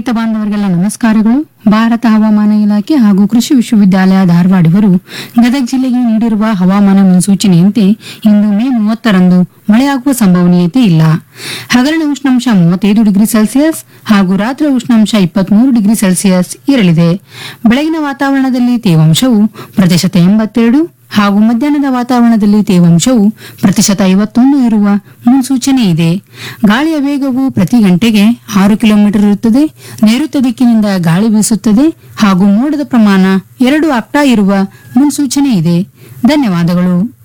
ರೈತ ಬಾಂಧವರಿಗೆಲ್ಲ ನಮಸ್ಕಾರಗಳು ಭಾರತ ಹವಾಮಾನ ಇಲಾಖೆ ಹಾಗೂ ಕೃಷಿ ವಿಶ್ವವಿದ್ಯಾಲಯ ಧಾರವಾಡ ಇವರು ಗದಗ ಜಿಲ್ಲೆಗೆ ನೀಡಿರುವ ಹವಾಮಾನ ಮುನ್ಸೂಚನೆಯಂತೆ ಇಂದು ಮೇ ಮೂವತ್ತರಂದು ಮಳೆಯಾಗುವ ಸಂಭವನೀಯತೆ ಇಲ್ಲ ಹಗಲಿನ ಉಷ್ಣಾಂಶ ಮೂವತ್ತೈದು ಡಿಗ್ರಿ ಸೆಲ್ಸಿಯಸ್ ಹಾಗೂ ರಾತ್ರಿ ಉಷ್ಣಾಂಶ ಇಪ್ಪತ್ಮೂರು ಡಿಗ್ರಿ ಸೆಲ್ಸಿಯಸ್ ಇರಲಿದೆ ಬೆಳಗಿನ ವಾತಾವರಣದಲ್ಲಿ ತೇವಾಂಶವು ಪ್ರತಿಶತ ಎಂಬತ್ತೆರಡು ಹಾಗೂ ಮಧ್ಯಾಹ್ನದ ವಾತಾವರಣದಲ್ಲಿ ತೇವಾಂಶವು ಪ್ರತಿಶತ ಐವತ್ತೊಂದು ಇರುವ ಮುನ್ಸೂಚನೆ ಇದೆ ಗಾಳಿಯ ವೇಗವು ಪ್ರತಿ ಗಂಟೆಗೆ ಆರು ಕಿಲೋಮೀಟರ್ ಇರುತ್ತದೆ ನೈಋತ್ಯ ದಿಕ್ಕಿನಿಂದ ಗಾಳಿ ಬೀಸುತ್ತದೆ ಹಾಗೂ ಮೋಡದ ಪ್ರಮಾಣ ಎರಡು ಅಪ್ಟಾ ಇರುವ ಮುನ್ಸೂಚನೆ ಇದೆ ಧನ್ಯವಾದಗಳು